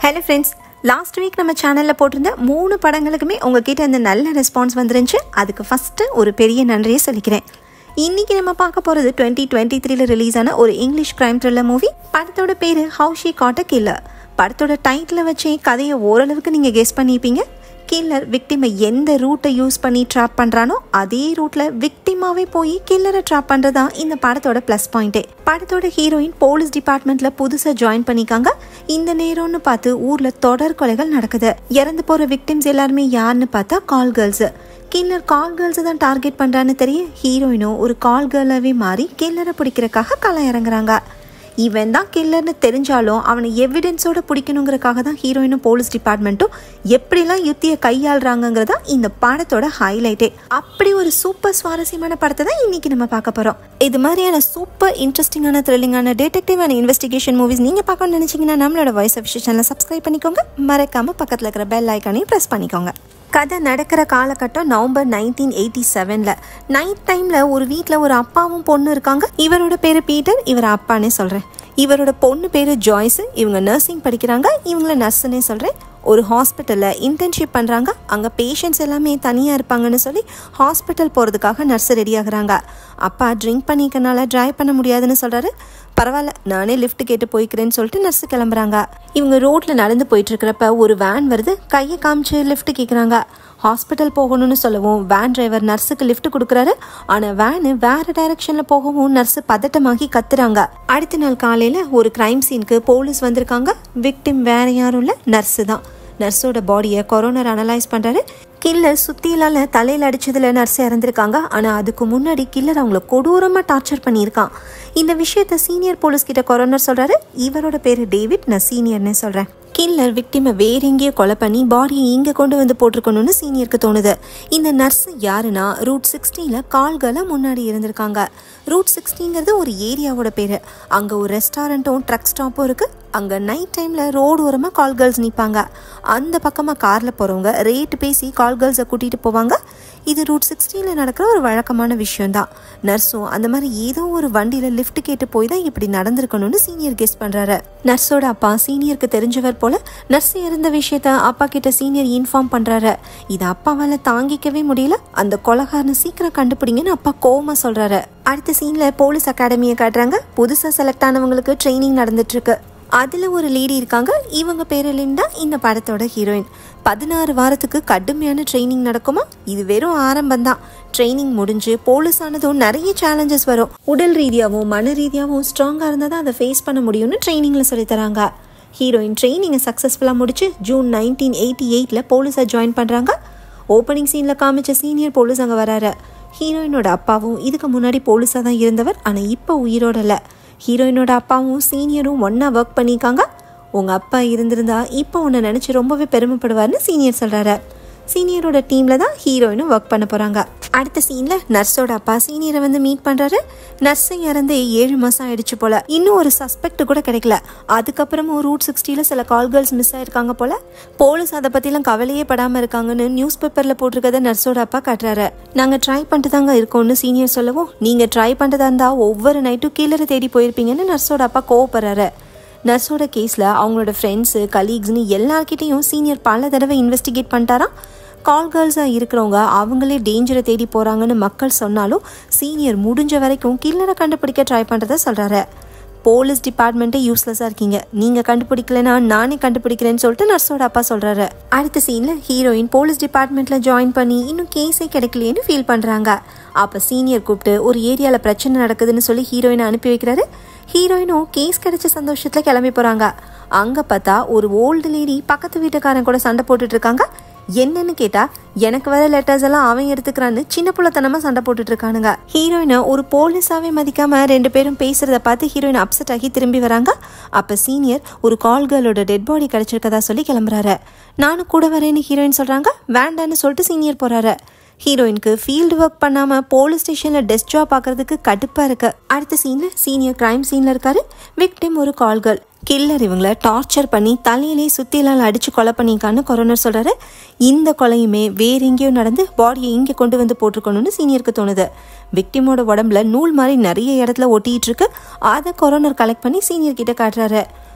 hello friends last week நம்ம சேனலில் போட்டிருந்த மூணு படங்களுக்குமே உங்ககிட்ட இந்த நல்ல ரெஸ்பான்ஸ் வந்துருந்துச்சு அதுக்கு ஃபஸ்ட்டு ஒரு பெரிய நன்றியை சொல்லிக்கிறேன் இன்னைக்கு நம்ம பார்க்க போகிறது டுவெண்ட்டி டுவெண்ட்டி த்ரீல ரிலீஸ் ஆன ஒரு இங்கிலீஷ் கிரைம் த்ரில்லர் மூவி படத்தோட பேர் how she caught a killer படத்தோட டைட்டில் வச்சே கதையை ஓரளவுக்கு நீங்கள் கெஸ் பண்ணியிருப்பீங்க கில்லர் விக்டிமை எந்த ரூட்டை யூஸ் பண்ணி ட்ராப் பண்ணுறானோ அதே ரூட்டில் விக்டிமாவே போய் கில்லரை ட்ராப் பண்ணுறது தான் இந்த படத்தோட ப்ளஸ் பாயிண்ட்டே படத்தோட ஹீரோயின் போலீஸ் டிபார்ட்மெண்ட்டில் புதுசாக ஜாயின் பண்ணிக்காங்க இந்த நேரம்னு பார்த்து ஊரில் தொடர் கொலைகள் நடக்குது இறந்து போகிற விக்டிம்ஸ் எல்லாருமே யாருன்னு பார்த்தா கால் கேர்ள்ஸு கில்லர் கால் கேர்ள்ஸை தான் டார்கெட் பண்ணுறான்னு தெரிய ஹீரோயினும் ஒரு கால் கேர்ளாகவே மாறி கில்லரை பிடிக்கிறக்காக களம் இறங்குறாங்க இவன் தான் கில்லர்னு தெரிஞ்சாலும் அவனை எவிடன்ஸோட பிடிக்கணுங்கிறக்காக தான் ஹீரோயினும் போலீஸ் டிபார்ட்மெண்ட்டும் எப்படிலாம் யுத்தியை கையாளுறாங்கங்கிறதா இந்த படத்தோட ஹைலைட்டே அப்படி ஒரு சூப்பர் சுவாரஸ்யமான படத்தை தான் இன்னைக்கு நம்ம பார்க்க போகிறோம் இது மாதிரியான சூப்பர் இன்ட்ரெஸ்டிங்கான த்ரில்லிங்கான டிடெக்டிவ் அண்ட் இன்வெஸ்டிகேஷன் மூவிஸ் நீங்கள் பார்க்கணும்னு நினச்சிங்கன்னா நம்மளோட வாய்ஸ் ஆஃப் சேனலை சப்ஸ்கிரைப் பண்ணிக்கோங்க மறக்காமல் பக்கத்தில் இருக்கிற பெல் ஐக்கானையும் ப்ரெஸ் பண்ணிக்கோங்க கதை நடக்கிற காலகட்டம் நவம்பர் நைன்டீன் எயிட்டி செவனில் நைட் டைமில் ஒரு வீட்டில் ஒரு அப்பாவும் பொண்ணு இருக்காங்க இவரோட பேர் பீட்டர் இவர் அப்பானே சொல்கிறேன் இவரோட பொண்ணு பேர் ஜாய்ஸு இவங்க நர்சிங் படிக்கிறாங்க இவங்கள நர்ஸுன்னே சொல்கிறேன் ஒரு ஹாஸ்பிட்டலில் இன்டர்ன்ஷிப் பண்ணுறாங்க அங்கே பேஷண்ட்ஸ் எல்லாமே தனியாக இருப்பாங்கன்னு சொல்லி ஹாஸ்பிட்டல் போகிறதுக்காக நர்ஸ் ரெடி ஆகுறாங்க அப்பா ட்ரிங்க் பண்ணிக்கனால ட்ரைவ் பண்ண முடியாதுன்னு சொல்கிறாரு பரவாயில்ல நானே லிஃப்ட் கேட்டு போய்க்கிறேன்னு சொல்லிட்டு நர்ஸ் கிளம்புறாங்க இவங்க ரோட்டில் நடந்து போயிட்டு இருக்கிறப்ப ஒரு வேன் வருது கையை காமிச்சு லிஃப்ட் கேட்குறாங்க ஹாஸ்பிட்டல் போகணும்னு சொல்லவும் வேன் டிரைவர் நர்ஸுக்கு லிஃப்ட் கொடுக்குறாரு ஆனால் வேனு வேற டைரக்ஷனில் போகவும் நர்ஸு பதட்டமாகி கத்துறாங்க அடுத்த நாள் காலையில் ஒரு கிரைம் சீனுக்கு போலீஸ் வந்திருக்காங்க விக்டிம் வேற யாரும் இல்லை நர்ஸு தான் நர்ஸோட பாடியை கொரோனர் அனலைஸ் பண்ணுறாரு கில்லர் சுத்தியிலால தலையில் அடிச்சதுல நர்ஸ் இறந்துருக்காங்க ஆனால் அதுக்கு முன்னாடி கில்லர் அவங்கள கொடூரமாக டார்ச்சர் பண்ணியிருக்கான் இந்த விஷயத்த சீனியர் போலீஸ் கிட்ட கொரோனர் சொல்கிறாரு இவரோட பேர் டேவிட் நான் சீனியர்னு சொல்கிறேன் கில்லர் விக்டிமை வேற எங்கேயோ கொலை பண்ணி பாடியை இங்கே கொண்டு வந்து போட்டிருக்கணும்னு சீனியருக்கு தோணுது இந்த நர்ஸ் யாருன்னா ரூட் சிக்ஸ்டீனில் கால்களை முன்னாடி இருந்திருக்காங்க ரூட் சிக்ஸ்டிங்கிறது ஒரு ஏரியாவோட பேர் அங்கே ஒரு ரெஸ்டாரண்ட்டும் ட்ரக் ஸ்டாப்பும் இருக்குது அங்கே நைட் டைமில் ரோடு ஓரமாக கால் கேர்ள்ஸ் நிற்பாங்க அந்த பக்கமாக காரில் போகிறவங்க ரேட்டு பேசி கால் கேர்ள்ஸை கூட்டிகிட்டு போவாங்க இது ரூட் சிக்ஸ்டீனில் நடக்கிற ஒரு வழக்கமான விஷயம்தான் நர்ஸும் அந்த மாதிரி ஏதோ ஒரு வண்டியில் லிஃப்ட் கேட்டு போய் தான் இப்படி நடந்திருக்கணும்னு சீனியர் கெஸ் பண்ணுறாரு நர்ஸோட அப்பா சீனியருக்கு தெரிஞ்சவர் போல நர்ஸ் இறந்த விஷயத்த அப்பா கிட்ட சீனியர் இன்ஃபார்ம் பண்ணுறாரு இது அப்பாவால் தாங்கிக்கவே முடியல அந்த கொலகாரனை சீக்கிரம் கண்டுபிடிங்கன்னு அப்பா கோவமாக சொல்கிறாரு அடுத்த சீனில் போலீஸ் அகாடமியை காட்டுறாங்க புதுசாக செலக்ட் ஆனவங்களுக்கு ட்ரைனிங் நடந்துட்டுருக்கு அதில் ஒரு லேடி இருக்காங்க இவங்க பேர் லிண்டா இந்த படத்தோட ஹீரோயின் பதினாறு வாரத்துக்கு கடுமையான ட்ரைனிங் நடக்குமா இது வெறும் ஆரம்பம் தான் ட்ரைனிங் முடிஞ்சு போலீஸ் ஆனதும் நிறைய சேலஞ்சஸ் வரும் உடல் ரீதியாகவும் மன ரீதியாகவும் ஸ்ட்ராங்காக இருந்தால் தான் அதை ஃபேஸ் பண்ண முடியும்னு ட்ரைனிங்கில் சொல்லித்தராங்க ஹீரோயின் ட்ரைனிங்கை சக்ஸஸ்ஃபுல்லாக முடிச்சு ஜூன் நைன்டீன் எயிட்டி எயிட்டில் போலீஸை ஜாயின் பண்ணுறாங்க ஓப்பனிங் சீனில் காமிச்ச சீனியர் போலீஸ் அங்கே வராரு ஹீரோயினோட அப்பாவும் இதுக்கு முன்னாடி போலீஸாக தான் இருந்தவர் ஆனால் இப்போ உயிரோட இல்லை ஹீரோயினோட அப்பாவும் சீனியரும் ஒன்றா ஒர்க் பண்ணியிருக்காங்க உங்கள் அப்பா இருந்திருந்தா இப்போ உன்னை நினச்சி ரொம்பவே பெருமைப்படுவார்னு சீனியர் சொல்கிறாரு சீனியரோட டீமில் தான் ஹீரோயினும் ஒர்க் பண்ண போகிறாங்க அடுத்த சீனில் நர்ஸோட அப்பா சீனியரை வந்து மீட் பண்ணுறாரு நர்ஸை இறந்து ஏழு மாதம் ஆயிடுச்சு போல் இன்னும் ஒரு சஸ்பெக்ட் கூட கிடைக்கல அதுக்கப்புறமும் ரூட் சிக்ஸ்டியில் சில கால் கேர்ள்ஸ் மிஸ் ஆயிருக்காங்க போல் போலீஸ் அதை பற்றிலாம் கவலையே படாமல் இருக்காங்கன்னு நியூஸ் பேப்பரில் போட்டிருக்கத நர்ஸோட அப்பா காட்டுறாரு நாங்கள் ட்ரை பண்ணிட்டு தாங்க இருக்கோம்னு சீனியர் சொல்லவும் நீங்கள் ட்ரை பண்ணுறதா இருந்தால் ஒவ்வொரு நைட்டும் கீழே தேடி போயிருப்பீங்கன்னு நர்ஸோட அப்பா கோவப்படுறாரு நர்ஸோட கேஸில் அவங்களோட ஃப்ரெண்ட்ஸு கலீக்ஸ்னு எல்லார்கிட்டையும் சீனியர் பல தடவை இன்வெஸ்டிகேட் பண்ணிட்டாராம் கால் கேர்ள்ஸாக இருக்கிறவங்க அவங்களே டேஞ்சரை தேடி போகிறாங்கன்னு மக்கள் சொன்னாலும் சீனியர் முடிஞ்ச வரைக்கும் கில்லரை கண்டுபிடிக்க ட்ரை பண்ணுறத சொல்கிறாரு போலீஸ் டிபார்ட்மெண்ட்டே யூஸ்லெஸ்ஸாக இருக்கீங்க நீங்கள் கண்டுபிடிக்கலனா நானே கண்டுபிடிக்கிறேன்னு சொல்லிட்டு நர்ஸோட அப்பா சொல்கிறாரு அடுத்த சீனில் ஹீரோயின் போலீஸ் டிபார்ட்மெண்ட்டில் ஜாயின் பண்ணி இன்னும் கேஸே கிடைக்கலையேன்னு ஃபீல் பண்ணுறாங்க அப்போ சீனியர் கூப்பிட்டு ஒரு ஏரியாவில் பிரச்சனை நடக்குதுன்னு சொல்லி ஹீரோயினை அனுப்பி வைக்கிறாரு ஹீரோயினும் கேஸ் கிடைச்ச சந்தோஷத்தில் கிளம்பி போகிறாங்க அங்கே பார்த்தா ஒரு ஓல்டு லேடி பக்கத்து வீட்டுக்காரன் கூட சண்டை போட்டுட்டு இருக்காங்க என்னன்னு கேட்டா எனக்கு வர லெட்டர்ஸ் எல்லாம் அவன் எடுத்துக்கிறான்னு சின்ன புள்ளத்தனமா சண்டை போட்டுட்டு இருக்கானுங்க ஹீரோயினை ஒரு போலீஸாவே மதிக்காம ரெண்டு பேரும் பேசுறத பார்த்து ஹீரோயின் அப்செட் ஆகி திரும்பி வராங்க அப்ப சீனியர் ஒரு கால் கேர்ளோட டெட் பாடி கிடைச்சிருக்கதா சொல்லி கிளம்புறாரு நானும் கூட வரேன்னு ஹீரோயின் சொல்றாங்க வேண்டான்னு சொல்லிட்டு சீனியர் போறாரு ஹீரோயினுக்கு ஃபீல்டு ஒர்க் பண்ணாம போலீஸ் ஸ்டேஷன்ல டெஸ்க் ஜாப் பார்க்கறதுக்கு கடுப்பா இருக்கு அடுத்த சீன்ல சீனியர் கிரைம் சீன்ல இருக்காரு விக்டிம் ஒரு கால் கேர்ள் கில்லர் இவங்கள டார்ச்சர் பண்ணி தலையிலே சுத்திலாம் அடிச்சு கொலை பண்ணிக்கான்னு கொரோனர் சொல்றாரு இந்த கொலையுமே வேற எங்கேயோ நடந்து பாடியை இங்கே கொண்டு வந்து போட்டிருக்கணும்னு சீனியருக்கு தோணுது விக்டிமோட உடம்புல நூல் மாதிரி நிறைய இடத்துல ஒட்டிட்டு இருக்கு அதை கொரோனர் கலெக்ட் பண்ணி சீனியர் கிட்ட காட்டுறாரு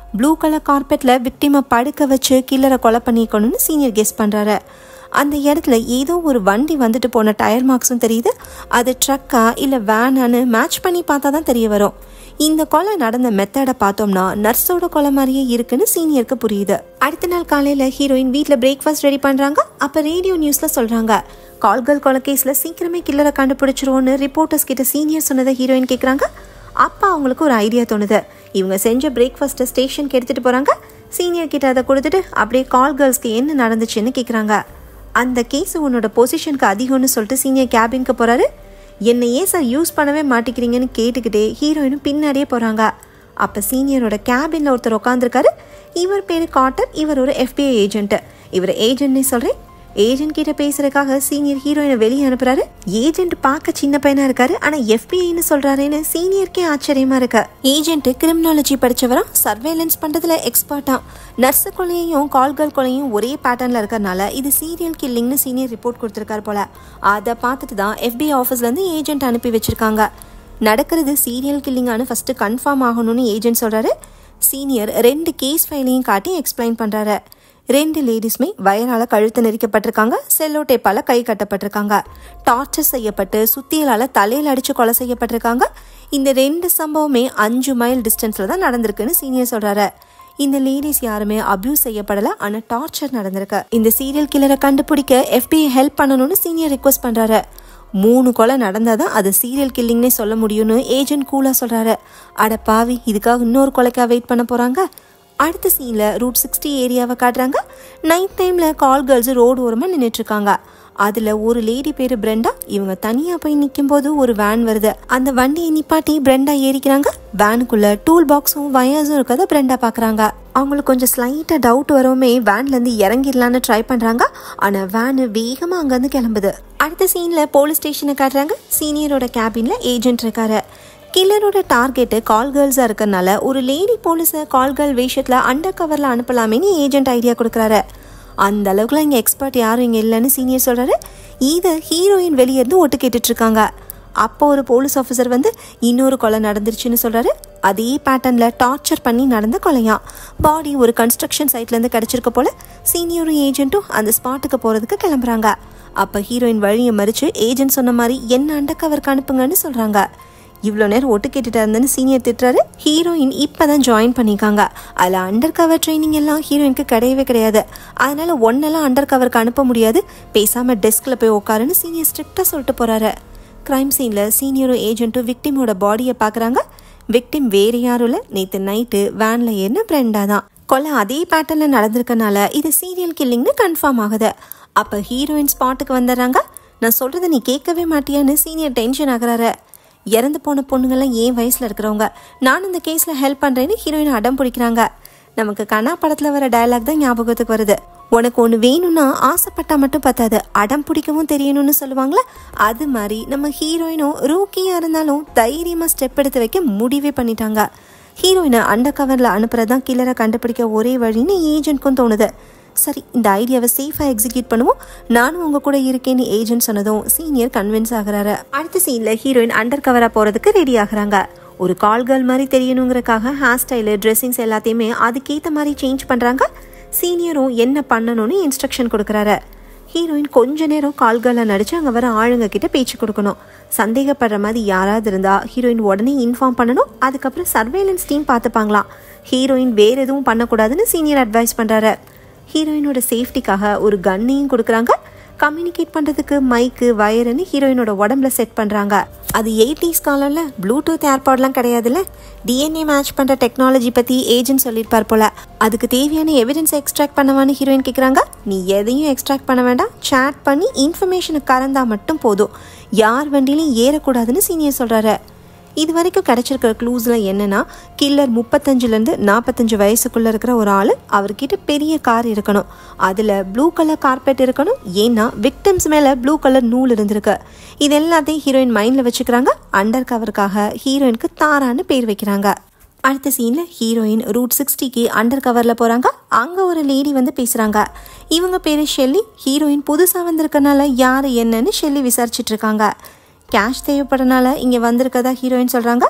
ப்ளூ கலர் கார்பெட்டில் விக்டிமை படுக்க வச்சு கில்லரை கொலை பண்ணிக்கணும்னு சீனியர் கெஸ் பண்ணுறாரு அந்த இடத்துல ஏதோ ஒரு வண்டி வந்துட்டு போன டயர் மார்க்ஸும் தெரியுது அது ட்ரக்கா இல்லை வேனான்னு மேட்ச் பண்ணி பார்த்தா தான் தெரிய வரும் இந்த கொலை நடந்த மெத்தடை பார்த்தோம்னா நர்ஸோட கொலை மாதிரியே இருக்குன்னு சீனியருக்கு புரியுது அடுத்த நாள் காலையில் ஹீரோயின் வீட்டில் பிரேக்ஃபாஸ்ட் ரெடி பண்ணுறாங்க அப்போ ரேடியோ நியூஸில் சொல்கிறாங்க கால்கள் கொலை கேஸில் சீக்கிரமே கில்லரை கண்டுபிடிச்சிருவோன்னு ரிப்போர்ட்டர்ஸ் கிட்ட சீனியர் சொன்னதை ஹீரோயின் கேட்குறாங்க அப்பா அவங்களுக்கு ஒரு ஐடியா தோணுது இவங்க செஞ்ச பிரேக்ஃபாஸ்ட்டை ஸ்டேஷனுக்கு எடுத்துகிட்டு போகிறாங்க சீனியர் கிட்ட அதை கொடுத்துட்டு அப்படியே கால் கேர்ள்ஸ்க்கு என்ன நடந்துச்சுன்னு கேட்குறாங்க அந்த கேஸ் உன்னோட பொசிஷனுக்கு அதிகம்னு சொல்லிட்டு சீனியர் கேபினுக்கு போகிறாரு என்னை ஏன் சார் யூஸ் பண்ணவே மாட்டேங்கிறீங்கன்னு கேட்டுக்கிட்டே ஹீரோயினும் பின்னாடியே போகிறாங்க அப்போ சீனியரோட கேபினில் ஒருத்தர் உட்காந்துருக்காரு இவர் பேர் காட்டர் இவர் ஒரு எஃபிஐ ஏஜென்ட்டு இவர் ஏஜென்ட்னே சொல்கிறேன் ஏஜென்ட் கிட்ட பேசுறதுக்காக சீனியர் ஹீரோயினை வெளியே அனுப்புறாரு ஏஜென்ட் பார்க்க சின்ன பையனா இருக்காரு ஆனா எஃபிஐன்னு சொல்றாருன்னு சீனியருக்கே ஆச்சரியமா இருக்கு ஏஜென்ட் கிரிமினாலஜி படிச்சவரா சர்வேலன்ஸ் பண்றதுல எக்ஸ்பர்ட்டா நர்ஸ் கொலையையும் கால்கள் கொலையும் ஒரே பேட்டர்ன்ல இருக்கறனால இது சீரியல் கில்லிங்னு சீனியர் ரிப்போர்ட் கொடுத்துருக்காரு போல அதை பார்த்துட்டு தான் எஃபிஐ ஆஃபீஸ்ல இருந்து ஏஜென்ட் அனுப்பி வச்சிருக்காங்க நடக்கிறது சீரியல் கில்லிங்கானு ஃபர்ஸ்ட் கன்ஃபார்ம் ஆகணும்னு ஏஜென்ட் சொல்றாரு சீனியர் ரெண்டு கேஸ் ஃபைலையும் காட்டி எக்ஸ்பிளைன் பண்றாரு ரெண்டு லேடிஸுமே வயரால கழுத்து நெரிக்கப்பட்டிருக்காங்க செல்லோ டேப்பால கை கட்டப்பட்டிருக்காங்க டார்ச்சர் செய்யப்பட்டு சுத்தியலால தலையில் அடிச்சு கொலை செய்யப்பட்டிருக்காங்க இந்த ரெண்டு சம்பவமே அஞ்சு மைல் டிஸ்டன்ஸ்ல தான் நடந்திருக்குன்னு சீனியர் சொல்றாரு இந்த லேடிஸ் யாருமே அபியூஸ் செய்யப்படல ஆனா டார்ச்சர் நடந்திருக்கு இந்த சீரியல் கில்லரை கண்டுபிடிக்க எஃபிஐ ஹெல்ப் பண்ணணும்னு சீனியர் ரிக்வஸ்ட் பண்றாரு மூணு கொலை நடந்தாதான் அது சீரியல் கில்லிங்னே சொல்ல முடியும்னு ஏஜென்ட் கூலா சொல்றாரு அட பாவி இதுக்காக இன்னொரு கொலைக்கா வெயிட் பண்ண போறாங்க அடுத்த சீனில் ரூட் சிக்ஸ்டி ஏரியாவை காட்டுறாங்க நைட் டைமில் கால் கேர்ள்ஸ் ரோடு ஓரமாக நின்றுட்டுருக்காங்க அதில் ஒரு லேடி பேர் பிரெண்டா இவங்க தனியாக போய் நிற்கும்போது ஒரு வேன் வருது அந்த வண்டியை நிப்பாட்டி பிரெண்டா ஏறிக்கிறாங்க வேனுக்குள்ள டூல் பாக்ஸும் வயர்ஸும் இருக்கதை பிரெண்டா பார்க்குறாங்க அவங்களுக்கு கொஞ்சம் ஸ்லைட்டாக டவுட் வரவுமே வேன்லேருந்து இறங்கிடலான்னு ட்ரை பண்ணுறாங்க ஆனால் வேனு வேகமாக அங்கேருந்து கிளம்புது அடுத்த சீனில் போலீஸ் ஸ்டேஷனை காட்டுறாங்க சீனியரோட கேபினில் ஏஜென்ட் இருக்காரு கில்லரோட டார்கெட்டு கால் கேர்ள்ஸாக இருக்கறனால ஒரு லேடி போலீஸை கால் கேர்ள் வேஷத்தில் அண்டர் கவரில் அனுப்பலாமேன்னு ஏஜென்ட் ஐடியா கொடுக்குறாரு அந்த அளவுக்குலாம் இங்கே எக்ஸ்பர்ட் யாரும் இங்கே இல்லைன்னு சீனியர் சொல்கிறாரு இதை ஹீரோயின் வெளியே இருந்து ஒட்டு கேட்டுட்டு இருக்காங்க அப்போ ஒரு போலீஸ் ஆஃபீஸர் வந்து இன்னொரு கொலை நடந்துருச்சுன்னு சொல்கிறாரு அதே பேட்டர்னில் டார்ச்சர் பண்ணி நடந்த கொலையா பாடி ஒரு கன்ஸ்ட்ரக்ஷன் சைட்லேருந்து கிடச்சிருக்க போல சீனியரும் ஏஜென்ட்டும் அந்த ஸ்பாட்டுக்கு போகிறதுக்கு கிளம்புறாங்க அப்போ ஹீரோயின் வழியை மறித்து ஏஜென்ட் சொன்ன மாதிரி என்ன அண்டர் கவருக்கு அனுப்புங்கன்னு சொல்கிறாங்க இவ்வளோ நேரம் ஒட்டு கேட்டுட்டு இருந்தேன்னு சீனியர் திட்டுறாரு ஹீரோயின் இப்போ தான் ஜாயின் பண்ணியிருக்காங்க அதில் அண்டர் கவர் ட்ரைனிங் எல்லாம் ஹீரோயினுக்கு கிடையவே கிடையாது அதனால ஒன்னெல்லாம் அண்டர் கவருக்கு அனுப்ப முடியாது பேசாமல் டெஸ்கில் போய் உட்காருன்னு சீனியர் ஸ்ட்ரிக்டாக சொல்லிட்டு போகிறாரு க்ரைம் சீனில் சீனியரும் ஏஜென்ட்டும் விக்டிமோட பாடியை பார்க்குறாங்க விக்டிம் வேறு யாரும் இல்லை நேற்று நைட்டு வேனில் ஏறின பிரெண்டா தான் கொலை அதே பேட்டர்னில் நடந்திருக்கனால இது சீரியல் கில்லிங்னு கன்ஃபார்ம் ஆகுது அப்போ ஹீரோயின் ஸ்பாட்டுக்கு வந்துடுறாங்க நான் சொல்கிறத நீ கேட்கவே மாட்டியான்னு சீனியர் டென்ஷன் ஆகுறாரு இறந்து போன பொண்ணுங்கள்லாம் ஏன் வயசில் இருக்கிறவங்க நான் இந்த கேஸில் ஹெல்ப் பண்ணுறேன்னு ஹீரோயின் அடம் பிடிக்கிறாங்க நமக்கு கண்ணா படத்தில் வர டயலாக் தான் ஞாபகத்துக்கு வருது உனக்கு ஒன்று வேணும்னா ஆசைப்பட்டா மட்டும் பத்தாது அடம் பிடிக்கவும் தெரியணும்னு சொல்லுவாங்களே அது மாதிரி நம்ம ஹீரோயினும் ரூக்கியாக இருந்தாலும் தைரியமாக ஸ்டெப் எடுத்து வைக்க முடிவே பண்ணிட்டாங்க ஹீரோயினை அண்டர் கவரில் அனுப்புறது தான் கில்லரை கண்டுபிடிக்க ஒரே வழின்னு ஏஜென்ட்க்கும் தோணுது சரி இந்த ஐடியாவை சேஃபாக எக்ஸிக்யூட் பண்ணுவோம் நானும் உங்க கூட இருக்கேன்னு ஏஜென்ட் சொன்னதும் சீனியர் கன்வின்ஸ் ஆகுறாரு அடுத்த சீனில் ஹீரோயின் அண்டர் கவராக போகிறதுக்கு ரெடி ஆகுறாங்க ஒரு கால் கேர்ள் மாதிரி தெரியணுங்கிறக்காக ஹேர் ஸ்டைலு ட்ரெஸ்ஸிங்ஸ் எல்லாத்தையுமே அதுக்கேற்ற மாதிரி சேஞ்ச் பண்ணுறாங்க சீனியரும் என்ன பண்ணணும்னு இன்ஸ்ட்ரக்ஷன் கொடுக்குறாரு ஹீரோயின் கொஞ்ச நேரம் கால்களை நடிச்சு அங்கே வர ஆளுங்க கிட்ட பேச்சு கொடுக்கணும் சந்தேகப்படுற மாதிரி யாராவது இருந்தா ஹீரோயின் உடனே இன்ஃபார்ம் பண்ணணும் அதுக்கப்புறம் சர்வேலன்ஸ் டீம் பார்த்துப்பாங்களாம் ஹீரோயின் வேற எதுவும் பண்ணக்கூடாதுன்னு சீனியர் அட்வைஸ் பண்ணுறாரு ஹீரோயினோட சேஃப்டிக்காக ஒரு கன்னையும் கொடுக்குறாங்க கம்யூனிகேட் பண்ணுறதுக்கு மைக்கு வயருன்னு ஹீரோயினோட உடம்புல செட் பண்ணுறாங்க அது எயிட்டிஸ் காலம்ல ப்ளூடூத் ஏர்பாட்லாம் கிடையாதுல்ல டிஎன்ஏ மேட்ச் பண்ணுற டெக்னாலஜி பற்றி ஏஜென்ட் சொல்லியிருப்பார் போல அதுக்கு தேவையான எவிடன்ஸ் எக்ஸ்ட்ராக்ட் பண்ணவான்னு ஹீரோயின் கேட்குறாங்க நீ எதையும் எக்ஸ்ட்ராக்ட் பண்ண வேண்டாம் சேட் பண்ணி இன்ஃபர்மேஷனை கறந்தா மட்டும் போதும் யார் வண்டியிலையும் ஏறக்கூடாதுன்னு சீனியர் சொல்கிறாரு இது வரைக்கும் கிடைச்சிருக்கிற க்ளூஸில் என்னன்னா கில்லர் முப்பத்தஞ்சுலேருந்து நாற்பத்தஞ்சு வயசுக்குள்ளே இருக்கிற ஒரு ஆள் அவர்கிட்ட பெரிய கார் இருக்கணும் அதில் ப்ளூ கலர் கார்பெட் இருக்கணும் ஏன்னா விக்டிம்ஸ் மேலே ப்ளூ கலர் நூல் இருந்திருக்கு இது எல்லாத்தையும் ஹீரோயின் மைண்டில் வச்சுக்கிறாங்க அண்டர் கவருக்காக ஹீரோயினுக்கு தாரான்னு பேர் வைக்கிறாங்க அடுத்த சீனில் ஹீரோயின் ரூட் சிக்ஸ்டிக்கு அண்டர் கவரில் போகிறாங்க அங்கே ஒரு லேடி வந்து பேசுகிறாங்க இவங்க பேர் ஷெல்லி ஹீரோயின் புதுசாக வந்திருக்கனால யார் என்னன்னு ஷெல்லி விசாரிச்சுட்டு இருக்காங்க கேஷ் தேவைப்படுறனால இங்கே வந்திருக்கதா ஹீரோயின் சொல்கிறாங்க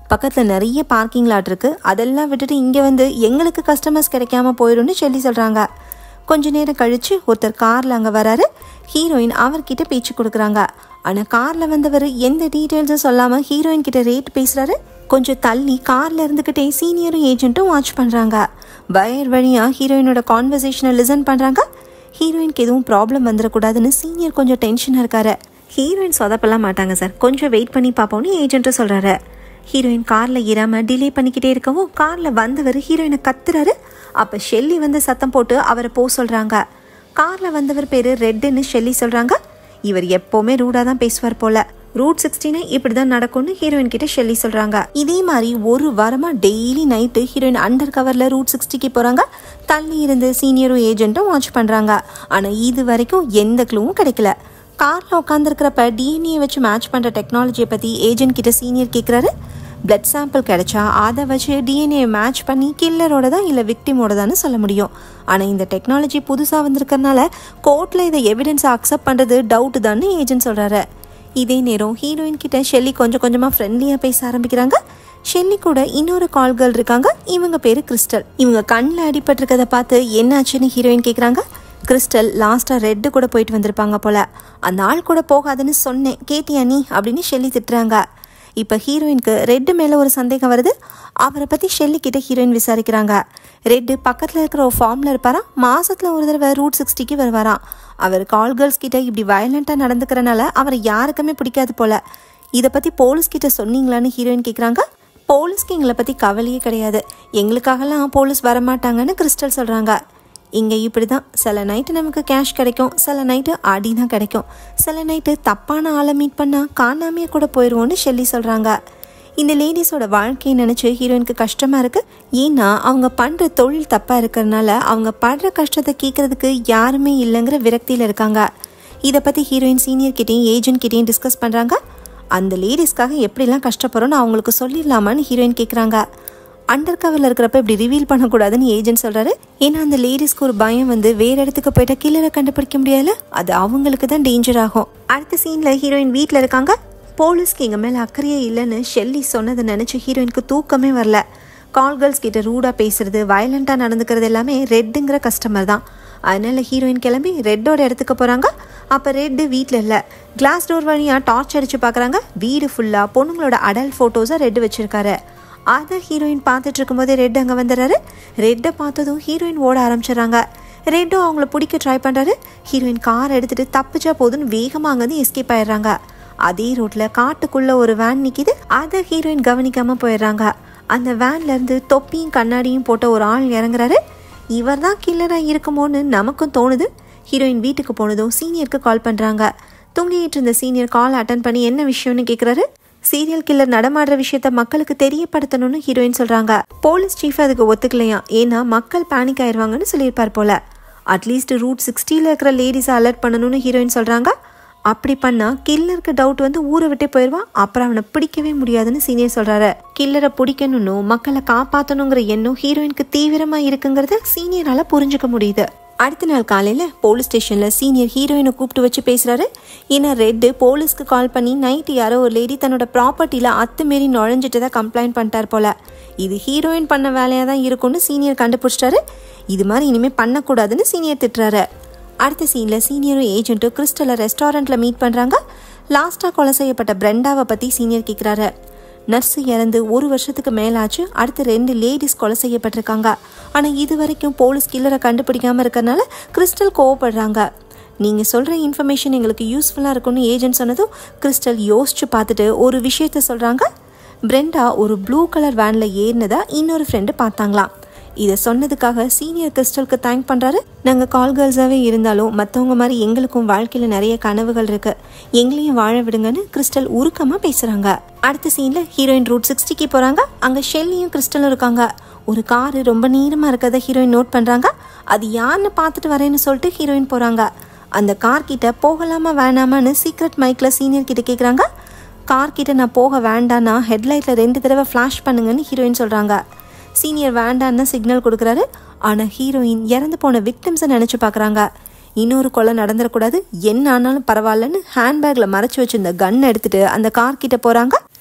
பக்கத்தில் நிறைய பார்க்கிங் லாட் இருக்கு அதெல்லாம் விட்டுட்டு இங்கே வந்து எங்களுக்கு கஸ்டமர்ஸ் கிடைக்காம போயிடும்னு சொல்லி சொல்கிறாங்க கொஞ்ச நேரம் கழிச்சு ஒருத்தர் காரில் அங்கே வராரு ஹீரோயின் அவர்கிட்ட பேச்சு கொடுக்குறாங்க ஆனால் காரில் வந்தவர் எந்த டீட்டெயில்ஸும் சொல்லாமல் ஹீரோயின் கிட்ட ரேட் பேசுகிறாரு கொஞ்சம் தள்ளி காரில் இருந்துக்கிட்டே சீனியரும் ஏஜென்ட்டும் வாட்ச் பண்ணுறாங்க வயர் வழியாக ஹீரோயினோட கான்வர்சேஷனை லிசன் பண்ணுறாங்க ஹீரோயினுக்கு எதுவும் ப்ராப்ளம் வந்துடக்கூடாதுன்னு சீனியர் கொஞ்சம் டென்ஷனாக இருக்காரு ஹீரோயின் சொதப்பெல்லாம் மாட்டாங்க சார் கொஞ்சம் வெயிட் பண்ணி பார்ப்போம்னு ஏஜென்ட்டும் சொல்கிறாரு ஹீரோயின் காரில் ஏறாமல் டிலே பண்ணிக்கிட்டே இருக்கவும் காரில் வந்தவர் ஹீரோயினை கத்துறாரு அப்போ ஷெல்லி வந்து சத்தம் போட்டு அவரை போக சொல்கிறாங்க காரில் வந்தவர் பேர் ரெட்டுன்னு ஷெல்லி சொல்கிறாங்க இவர் எப்போவுமே ரூடாக தான் பேசுவார் போல ரூட் சிக்ஸ்டீனு இப்படி தான் நடக்கும்னு ஹீரோயின் கிட்ட ஷெல்லி சொல்கிறாங்க இதே மாதிரி ஒரு வாரமாக டெய்லி நைட்டு ஹீரோயின் அண்டர் கவரில் ரூட் சிக்ஸ்டிக்கு போகிறாங்க தள்ளி இருந்து சீனியரும் ஏஜென்ட்டும் வாட்ச் பண்ணுறாங்க ஆனால் இது வரைக்கும் எந்த க்ளூவும் கிடைக்கல காரில் உட்காந்துருக்கிறப்ப டிஎன்ஏ வச்சு மேட்ச் பண்ணுற டெக்னாலஜியை பற்றி ஏஜென்ட் கிட்ட சீனியர் கேட்குறாரு பிளட் சாம்பிள் கிடைச்சா அதை வச்சு டிஎன்ஏ மேட்ச் பண்ணி கில்லரோட தான் இல்லை விக்டிமோட தான்னு சொல்ல முடியும் ஆனால் இந்த டெக்னாலஜி புதுசாக வந்திருக்கறனால கோர்ட்டில் இதை எவிடன்ஸை அக்செப்ட் பண்ணுறது டவுட்டு தான்னு ஏஜென்ட் சொல்கிறாரு இதே நேரம் ஹீரோயின் கிட்ட ஷெல்லி கொஞ்சம் கொஞ்சமாக ஃப்ரெண்ட்லியாக பேச ஆரம்பிக்கிறாங்க ஷெல்லி கூட இன்னொரு கால் கேர்ள் இருக்காங்க இவங்க பேர் கிறிஸ்டல் இவங்க கண்ணில் அடிபட்டிருக்கதை பார்த்து என்னாச்சுன்னு ஹீரோயின் கேட்குறாங்க கிறிஸ்டல் லாஸ்ட்டாக ரெட்டு கூட போயிட்டு வந்திருப்பாங்க போல அந்த ஆள் கூட போகாதுன்னு சொன்னேன் கேட்டியா நீ அப்படின்னு ஷெல்லி திட்டுறாங்க இப்போ ஹீரோயினுக்கு ரெட்டு மேலே ஒரு சந்தேகம் வருது அவரை பற்றி ஷெல்லி கிட்ட ஹீரோயின் விசாரிக்கிறாங்க ரெட்டு பக்கத்தில் இருக்கிற ஒரு ஃபார்மில் இருப்பாரா மாசத்துல ஒரு தடவை ரூட் சிக்ஸ்டிக்கு வருவாராம் அவர் கால் கேர்ள்ஸ் கிட்ட இப்படி வயலண்ட்டாக நடந்துக்கிறனால அவரை யாருக்குமே பிடிக்காது போல இதை பற்றி போலீஸ் கிட்ட சொன்னீங்களான்னு ஹீரோயின் கேட்குறாங்க போலீஸ்க்கு எங்களை பற்றி கவலையே கிடையாது எங்களுக்காகலாம் போலீஸ் வரமாட்டாங்கன்னு கிறிஸ்டல் சொல்கிறாங்க இங்கே இப்படி தான் சில நைட்டு நமக்கு கேஷ் கிடைக்கும் சில நைட்டு அடி தான் கிடைக்கும் சில நைட்டு தப்பான ஆளை மீட் பண்ணால் காணாமையே கூட போயிடுவோன்னு ஷெல்லி சொல்கிறாங்க இந்த லேடிஸோட வாழ்க்கையை நினச்சி ஹீரோயினுக்கு கஷ்டமாக இருக்குது ஏன்னா அவங்க பண்ணுற தொழில் தப்பாக இருக்கிறதுனால அவங்க படுற கஷ்டத்தை கேட்குறதுக்கு யாருமே இல்லைங்கிற விரக்தியில் இருக்காங்க இதை பற்றி ஹீரோயின் சீனியர் கிட்டேயும் ஏஜென்ட் கிட்டேயும் டிஸ்கஸ் பண்ணுறாங்க அந்த லேடிஸ்க்காக எப்படிலாம் கஷ்டப்படுறோன்னு அவங்களுக்கு சொல்லிடலாமான்னு ஹீரோயின் கேட்குறாங்க அண்டர் கவரில் இருக்கிறப்ப இப்படி ரிவீல் பண்ணக்கூடாதுன்னு ஏஜென்ட் சொல்கிறாரு ஏன்னா அந்த லேடிஸ்க்கு ஒரு பயம் வந்து வேற இடத்துக்கு போயிட்டா கில்லரை கண்டுபிடிக்க முடியல அது அவங்களுக்கு தான் டேஞ்சர் ஆகும் அடுத்த சீனில் ஹீரோயின் வீட்டில் இருக்காங்க போலீஸ்க்கு எங்கள் மேலே அக்கறையே இல்லைன்னு ஷெல்லி சொன்னதை நினச்சி ஹீரோயினுக்கு தூக்கமே வரல கால் கேர்ள்ஸ் கிட்ட ரூடாக பேசுறது வயலண்ட்டாக நடந்துக்கிறது எல்லாமே ரெட்டுங்கிற கஸ்டமர் தான் அதனால ஹீரோயின் கிளம்பி ரெட்டோட இடத்துக்கு போகிறாங்க அப்போ ரெட்டு வீட்டில் இல்லை கிளாஸ் டோர் வழியாக டார்ச் அடித்து பார்க்குறாங்க வீடு ஃபுல்லாக பொண்ணுங்களோட அடல்ட் ஃபோட்டோஸை ரெட்டு வச்சுருக்காரு அதை ஹீரோயின் பார்த்துட்டு இருக்கும்போதே ரெட் அங்கே வந்துடுறாரு ரெட்டை பார்த்ததும் ஹீரோயின் ஓட ஆரம்பிச்சிடுறாங்க ரெட்டும் அவங்கள பிடிக்க ட்ரை பண்ணுறாரு ஹீரோயின் கார் எடுத்துகிட்டு தப்பிச்சா போதுன்னு வேகமாக அங்கேருந்து எஸ்கேப் ஆயிடுறாங்க அதே ரோட்டில் காட்டுக்குள்ளே ஒரு வேன் நிற்கிது அதை ஹீரோயின் கவனிக்காமல் போயிடுறாங்க அந்த வேன்லேருந்து தொப்பியும் கண்ணாடியும் போட்ட ஒரு ஆள் இறங்குறாரு இவர் தான் கில்லராக இருக்குமோன்னு நமக்கும் தோணுது ஹீரோயின் வீட்டுக்கு போனதும் சீனியருக்கு கால் பண்ணுறாங்க தூங்கிட்டு இருந்த சீனியர் கால் அட்டன் பண்ணி என்ன விஷயம்னு கேட்குறாரு சீரியல் கில்லர் நடமாடுற விஷயத்த மக்களுக்கு தெரியப்படுத்தணும்னு ஹீரோயின் சொல்றாங்க போலீஸ் சீஃப் அதுக்கு ஒத்துக்கலையா ஏன்னா மக்கள் பேனிக் ஆயிருவாங்கன்னு சொல்லியிருப்பார் போல அட்லீஸ்ட் ரூட் சிக்ஸ்டியில் இருக்கிற லேடிஸை அலர்ட் பண்ணணும்னு ஹீரோயின் சொல்றாங்க அப்படி பண்ணா கில்லருக்கு டவுட் வந்து ஊரை விட்டே போயிடுவான் அப்புறம் அவனை பிடிக்கவே முடியாதுன்னு சீனியர் சொல்றாரு கில்லரை பிடிக்கணும்னு மக்களை காப்பாற்றணுங்கிற எண்ணம் ஹீரோயினுக்கு தீவிரமா இருக்குங்கிறத சீனியரால புரிஞ்சுக்க முடியுது அடுத்த நாள் காலையில் போலீஸ் ஸ்டேஷனில் சீனியர் ஹீரோயினை கூப்பிட்டு வச்சு பேசுகிறாரு ஏன்னா ரெட்டு போலீஸ்க்கு கால் பண்ணி நைட்டு யாரோ ஒரு லேடி தன்னோட ப்ராப்பர்ட்டியில் அத்துமாரி நுழைஞ்சிட்டு கம்ப்ளைண்ட் பண்ணிட்டார் போல இது ஹீரோயின் பண்ண வேலையாக தான் இருக்கும்னு சீனியர் கண்டுபிடிச்சிட்டாரு இது மாதிரி இனிமேல் பண்ணக்கூடாதுன்னு சீனியர் திட்டுறாரு அடுத்த சீனில் சீனியரும் ஏஜென்ட்டும் கிறிஸ்டலை ரெஸ்டாரண்ட்டில் மீட் பண்ணுறாங்க லாஸ்ட்டாக கொலை செய்யப்பட்ட பிரெண்டாவை பற்றி சீனியர் கேட்குறாரு நர்ஸு இறந்து ஒரு வருஷத்துக்கு மேலாச்சு அடுத்து ரெண்டு லேடிஸ் கொலை செய்யப்பட்டிருக்காங்க ஆனால் இது வரைக்கும் போலீஸ் கில்லரை கண்டுபிடிக்காம இருக்கறனால கிறிஸ்டல் கோவப்படுறாங்க நீங்கள் சொல்கிற இன்ஃபர்மேஷன் எங்களுக்கு யூஸ்ஃபுல்லாக இருக்கும்னு ஏஜென்ட் சொன்னதும் கிறிஸ்டல் யோசிச்சு பார்த்துட்டு ஒரு விஷயத்த சொல்கிறாங்க பிரெண்டா ஒரு ப்ளூ கலர் வேனில் ஏறினதா இன்னொரு ஃப்ரெண்டு பார்த்தாங்களாம் இதை சொன்னதுக்காக சீனியர் கிறிஸ்டலுக்கு தேங்க் பண்ணுறாரு நாங்கள் கால் கேர்ள்ஸாகவே இருந்தாலும் மற்றவங்க மாதிரி எங்களுக்கும் வாழ்க்கையில் நிறைய கனவுகள் இருக்கு எங்களையும் வாழ விடுங்கன்னு கிறிஸ்டல் உருக்கமாக பேசுகிறாங்க அடுத்த சீனில் ஹீரோயின் ரூட் சிக்ஸ்டிக்கு போகிறாங்க அங்கே ஷெல்லியும் கிறிஸ்டலும் இருக்காங்க ஒரு காரு ரொம்ப நீளமாக இருக்கிறத ஹீரோயின் நோட் பண்ணுறாங்க அது யாருன்னு பார்த்துட்டு வரேன்னு சொல்லிட்டு ஹீரோயின் போகிறாங்க அந்த கார் கிட்ட போகலாமா வேணாமான்னு சீக்ரெட் மைக்கில் சீனியர் கிட்ட கேட்குறாங்க கார் கிட்ட நான் போக வேண்டான்னா ஹெட்லைட்டில் ரெண்டு தடவை ஃப்ளாஷ் பண்ணுங்கன்னு ஹீரோயின் சொல்கிறாங்க சீனியர் வேண்டான்னு சிக்னல் கொடுக்குறாரு ஆனால் ஹீரோயின் இறந்து போன விக்டிம்ஸை நினச்சி பார்க்குறாங்க இன்னொரு கொலை நடந்துடக்கூடாது என்ன ஆனாலும் பரவாயில்லன்னு ஹேண்ட்பேக்கில் மறைச்சு வச்சிருந்த கன் எடுத்துட்டு அந்த கார் கிட்ட போகிறாங்க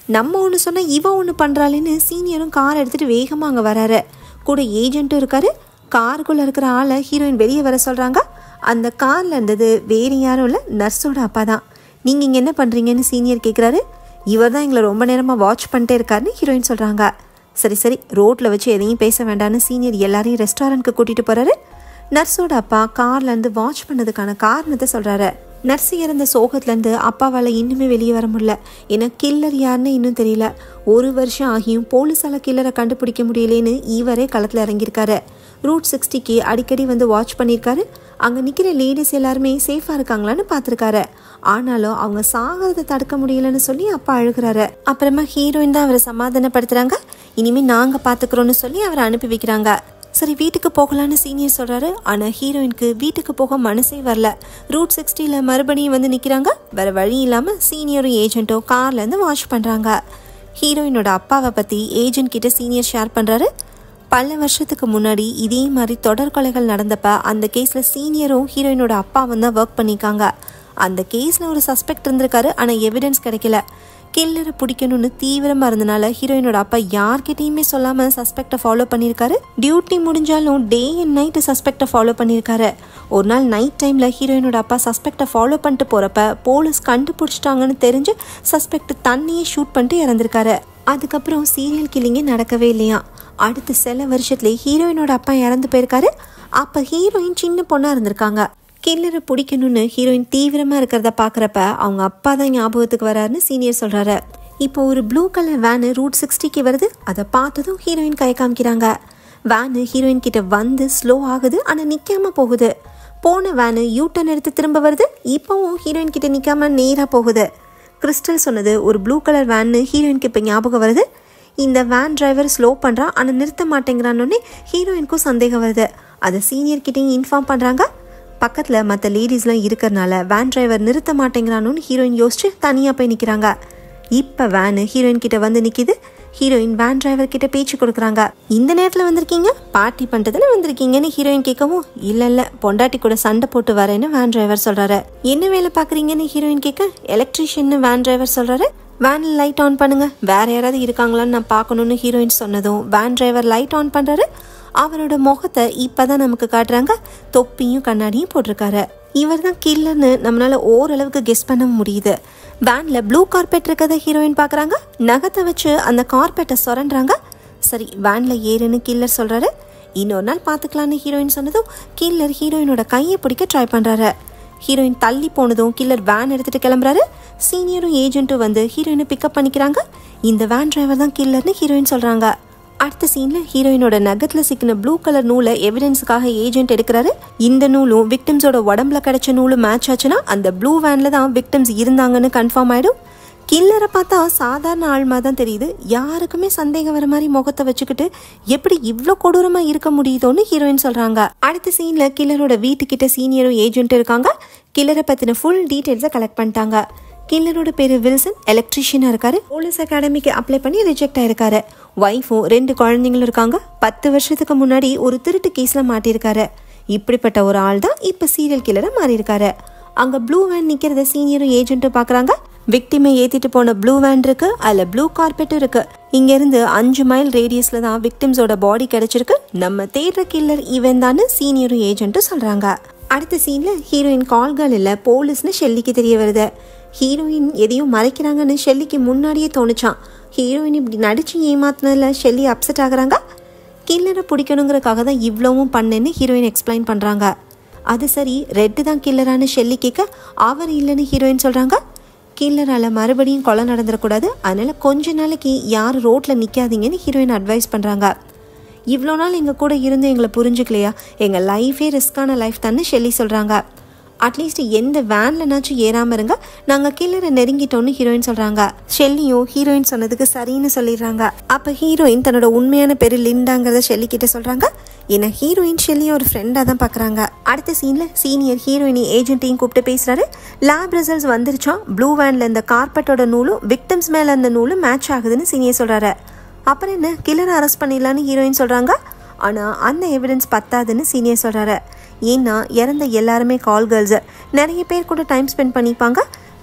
நம்ம ஒன்று சொன்னால் இவ ஒன்று பண்ணுறாளேன்னு சீனியரும் கார் எடுத்துகிட்டு வேகமாக அங்கே வராரு கூட ஏஜென்ட்டும் இருக்காரு காருக்குள்ளே இருக்கிற ஆளை ஹீரோயின் வெளியே வர சொல்கிறாங்க அந்த காரில் இருந்தது வேறு யாரும் இல்லை நர்ஸோட அப்பா தான் நீங்கள் இங்கே என்ன பண்ணுறீங்கன்னு சீனியர் கேட்குறாரு இவர் தான் எங்களை ரொம்ப நேரமாக வாட்ச் பண்ணிட்டே இருக்காருன்னு ஹீரோயின் சொல்கிறாங்க சரி சரி ரோட்டில் வச்சு எதையும் பேச வேண்டாம்னு சீனியர் எல்லாரையும் ரெஸ்டாரண்ட்க்கு கூட்டிகிட்டு போகிறாரு நர்ஸோட அப்பா கார்லேருந்து வாட்ச் பண்ணதுக்கான காரணத்தை சொல்கிறாரு நர்ஸ் இறந்த சோகத்துலேருந்து அப்பாவால் இன்னுமே வெளியே வர முடியல ஏன்னா கில்லர் யாருன்னு இன்னும் தெரியல ஒரு வருஷம் ஆகியும் போலீஸால் கில்லரை கண்டுபிடிக்க முடியலேன்னு இவரே களத்தில் இறங்கியிருக்காரு ரூட் சிக்ஸ்டிக்கு அடிக்கடி வந்து வாட்ச் பண்ணியிருக்காரு அங்கே நிற்கிற லேடிஸ் எல்லாருமே சேஃபாக இருக்காங்களான்னு பார்த்துருக்காரு ஆனாலும் அவங்க சாகிறத தடுக்க முடியலன்னு சொல்லி அப்பா அழுகிறாரு அப்புறமா ஹீரோயின் தான் அவரை சமாதானப்படுத்துகிறாங்க இனிமேல் நாங்கள் பார்த்துக்குறோன்னு சொல்லி அவரை அனுப்பி வைக்கிறாங்க சரி வீட்டுக்கு போகலான்னு சீனியர் சொல்கிறாரு ஆனால் ஹீரோயினுக்கு வீட்டுக்கு போக மனசே வரல ரூட் சிக்ஸ்டியில் மறுபடியும் வந்து நிற்கிறாங்க வேறு வழி இல்லாமல் சீனியரும் ஏஜென்ட்டும் கார்லேருந்து வாஷ் பண்ணுறாங்க ஹீரோயினோட அப்பாவை பற்றி ஏஜென்ட் கிட்ட சீனியர் ஷேர் பண்ணுறாரு பல வருஷத்துக்கு முன்னாடி இதே மாதிரி தொடர் கொலைகள் நடந்தப்ப அந்த கேஸில் சீனியரும் ஹீரோயினோட அப்பாவும் தான் ஒர்க் பண்ணியிருக்காங்க அந்த கேஸில் ஒரு சஸ்பெக்ட் இருந்திருக்காரு ஆனால் எவிடன்ஸ் கிடைக்கல கில்லரை பிடிக்கணும்னு தீவிரமாக இருந்தனால ஹீரோயினோட அப்பா யார்கிட்டயுமே சொல்லாமல் சஸ்பெக்டை ஃபாலோ பண்ணியிருக்காரு டியூட்டி முடிஞ்சாலும் டே அண்ட் நைட்டு சஸ்பெக்டை ஃபாலோ பண்ணியிருக்காரு ஒரு நாள் நைட் டைமில் ஹீரோயினோட அப்பா சஸ்பெக்டை ஃபாலோ பண்ணிட்டு போகிறப்ப போலீஸ் கண்டுபிடிச்சிட்டாங்கன்னு தெரிஞ்சு சஸ்பெக்ட் தண்ணியே ஷூட் பண்ணிட்டு இறந்திருக்காரு அதுக்கப்புறம் சீரியல் கில்லிங்கே நடக்கவே இல்லையா அடுத்த சில வருஷத்துலேயே ஹீரோயினோட அப்பா இறந்து போயிருக்காரு அப்போ ஹீரோயின் சின்ன பொண்ணாக இருந்திருக்காங்க கில்லரை பிடிக்கணும்னு ஹீரோயின் தீவிரமாக இருக்கிறத பார்க்குறப்ப அவங்க அப்பா தான் ஞாபகத்துக்கு வராருன்னு சீனியர் சொல்கிறாரு இப்போ ஒரு ப்ளூ கலர் வேனு ரூட் சிக்ஸ்டிக்கு வருது அதை பார்த்ததும் ஹீரோயின் கை காமிக்கிறாங்க வேனு ஹீரோயின் கிட்ட வந்து ஸ்லோ ஆகுது ஆனால் நிற்காம போகுது போன வேனு யூ டர்ன் எடுத்து திரும்ப வருது இப்போவும் ஹீரோயின் கிட்ட நிற்காம நேராக போகுது கிறிஸ்டல் சொன்னது ஒரு ப்ளூ கலர் வேன்னு ஹீரோயினுக்கு இப்போ ஞாபகம் வருது இந்த வேன் டிரைவர் ஸ்லோ பண்ணுறான் ஆனால் நிறுத்த மாட்டேங்கிறான்னொன்னே ஹீரோயினுக்கும் சந்தேகம் வருது அதை சீனியர் கிட்டேயும் இன்ஃபார்ம் பண்ணுறாங்க பக்கத்தில் மற்ற லேடிஸ்லாம் இருக்கிறனால வேன் டிரைவர் நிறுத்த மாட்டேங்கிறானு ஹீரோயின் யோசிச்சு தனியாக போய் நிற்கிறாங்க இப்போ வேனு ஹீரோயின் கிட்ட வந்து நிற்கிது ஹீரோயின் வேன் டிரைவர் கிட்ட பேச்சு கொடுக்குறாங்க இந்த நேரத்தில் வந்திருக்கீங்க பார்ட்டி பண்ணுறதுன்னு வந்திருக்கீங்கன்னு ஹீரோயின் கேட்கவும் இல்லை இல்லை பொண்டாட்டி கூட சண்டை போட்டு வரேன்னு வேன் டிரைவர் சொல்கிறாரு என்ன வேலை பார்க்குறீங்கன்னு ஹீரோயின் கேட்க எலக்ட்ரீஷியன் வேன் டிரைவர் சொல்கிறாரு வேனில் லைட் ஆன் பண்ணுங்க வேற யாராவது இருக்காங்களான்னு நான் பார்க்கணுன்னு ஹீரோயின் சொன்னதும் வேன் டிரைவர் லைட் ஆன் பண்ணுறாரு அவரோட முகத்தை இப்பதான் நமக்கு காட்டுறாங்க தொப்பியும் கண்ணாடியும் போட்டிருக்காரு இவர் தான் கில்லர்னு நம்மளால ஓரளவுக்கு கெஸ் பண்ண முடியுது வேன்ல ப்ளூ கார்பெட் இருக்கதை ஹீரோயின் பார்க்குறாங்க நகத்தை வச்சு அந்த கார்பெட்டை சுரண்டுறாங்க சரி வேன்ல ஏறுன்னு கில்லர் சொல்றாரு இன்னொரு நாள் பார்த்துக்கலான்னு ஹீரோயின் சொன்னதும் கில்லர் ஹீரோயினோட கையை பிடிக்க ட்ரை பண்றாரு ஹீரோயின் தள்ளி போனதும் கில்லர் வேன் எடுத்துட்டு கிளம்புறாரு சீனியரும் ஏஜென்ட்டும் வந்து ஹீரோயினை பிக்கப் பண்ணிக்கிறாங்க இந்த வேன் டிரைவர் தான் கில்லர்னு ஹீரோயின் சொல்றாங்க அடுத்த சீன்ல ஹீரோயினோட நகத்துல சிக்கின ப்ளூ கலர் நூலை எவிடன்ஸுக்காக ஏஜென்ட் எடுக்கிறாரு இந்த நூலும் விக்டிம்ஸோட உடம்புல கிடைச்ச நூலும் மேட்ச் ஆச்சுன்னா அந்த ப்ளூ வேன்ல தான் விக்டிம்ஸ் இருந்தாங்கன்னு கன்ஃபார்ம் ஆயிடும் கில்லரை பார்த்தா சாதாரண ஆள்மா தான் தெரியுது யாருக்குமே சந்தேகம் வர மாதிரி முகத்தை வச்சுக்கிட்டு எப்படி இவ்வளோ கொடூரமா இருக்க முடியுதோன்னு ஹீரோயின் சொல்றாங்க அடுத்த சீன்ல கில்லரோட வீட்டுக்கிட்ட சீனியரும் ஏஜென்ட் இருக்காங்க கில்லரை பத்தின ஃபுல் டீட்டெயில்ஸை கலெக்ட் பண்ணிட்டாங்க கில்லரோட பேர் வில்சன் எலக்ட்ரிஷியனாக இருக்காரு போலீஸ் அகாடமிக்கு அப்ளை பண்ணி ரிஜெக்ட் ஆயிருக்காரு ஒய்ஃபும் ரெண்டு குழந்தைங்களும் இருக்காங்க பத்து வருஷத்துக்கு முன்னாடி ஒரு திருட்டு கேஸில் மாட்டியிருக்காரு இப்படிப்பட்ட ஒரு ஆள் தான் இப்போ சீரியல் கில்லராக மாறி இருக்காரு அங்கே ப்ளூ வேன் நிற்கிறத சீனியரும் ஏஜென்ட்டும் பார்க்குறாங்க விக்டிமை ஏற்றிட்டு போன ப்ளூ வேன் இருக்கு அதில் ப்ளூ கார்பெட்டும் இருக்கு இங்கேருந்து அஞ்சு மைல் ரேடியஸில் தான் விக்டிம்ஸோட பாடி கிடைச்சிருக்கு நம்ம தேடுற கில்லர் இவன் தான் சீனியரும் ஏஜென்ட்டும் சொல்கிறாங்க அடுத்த சீனில் ஹீரோயின் கால்கள் இல்லை போலீஸ்னு ஷெல்லிக்கு தெரிய வருது ஹீரோயின் எதையும் மறைக்கிறாங்கன்னு ஷெல்லிக்கு முன்னாடியே தோணுச்சான் ஹீரோயின் இப்படி நடிச்சு ஏமாத்தினதுல ஷெல்லி அப்செட் ஆகுறாங்க கில்லரை பிடிக்கணுங்கிறக்காக தான் இவ்வளவும் பண்ணேன்னு ஹீரோயின் எக்ஸ்பிளைன் பண்ணுறாங்க அது சரி ரெட்டு தான் கில்லரானு ஷெல்லி கேட்க அவர் இல்லைன்னு ஹீரோயின் சொல்கிறாங்க கில்லரால் மறுபடியும் கொலை நடந்துடக்கூடாது அதனால் கொஞ்ச நாளைக்கு யார் ரோட்டில் நிற்காதீங்கன்னு ஹீரோயின் அட்வைஸ் பண்ணுறாங்க இவ்வளோ நாள் எங்கள் கூட இருந்து எங்களை புரிஞ்சுக்கலையா எங்கள் லைஃபே ரிஸ்கான லைஃப் தானே ஷெல்லி சொல்கிறாங்க அட்லீஸ்ட் எந்த வேன்லனாச்சும் ஏறாமல் இருங்க நாங்கள் கில்லரை நெருங்கிட்டோன்னு ஹீரோயின் சொல்கிறாங்க ஷெல்லியும் ஹீரோயின் சொன்னதுக்கு சரின்னு சொல்லிடுறாங்க அப்போ ஹீரோயின் தன்னோட உண்மையான பேர் லிண்டாங்கிறத ஷெல்லி கிட்ட சொல்கிறாங்க ஏன்னா ஹீரோயின் ஷெல்லியை ஒரு ஃப்ரெண்டாக தான் பார்க்குறாங்க அடுத்த சீனில் சீனியர் ஹீரோயினி ஏஜென்ட்டையும் கூப்பிட்டு பேசுகிறாரு லேப் ரிசல்ட்ஸ் வந்துருச்சா ப்ளூ வேனில் இந்த கார்பெட்டோட நூலும் விக்டம்ஸ் மேலே அந்த நூலும் மேட்ச் ஆகுதுன்னு சீனியர் சொல்கிறாரு அப்புறம் என்ன கில்லரை அரெஸ்ட் பண்ணிடலான்னு ஹீரோயின் சொல்கிறாங்க ஆனால் அந்த எவிடன்ஸ் பத்தாதுன்னு சீனியர் சொல்கிறாரு ஏன்னா இறந்த எல்லாருமே கால் கேர்ள்ஸு நிறைய பேர் கூட டைம் ஸ்பெண்ட் பண்ணிப்பாங்க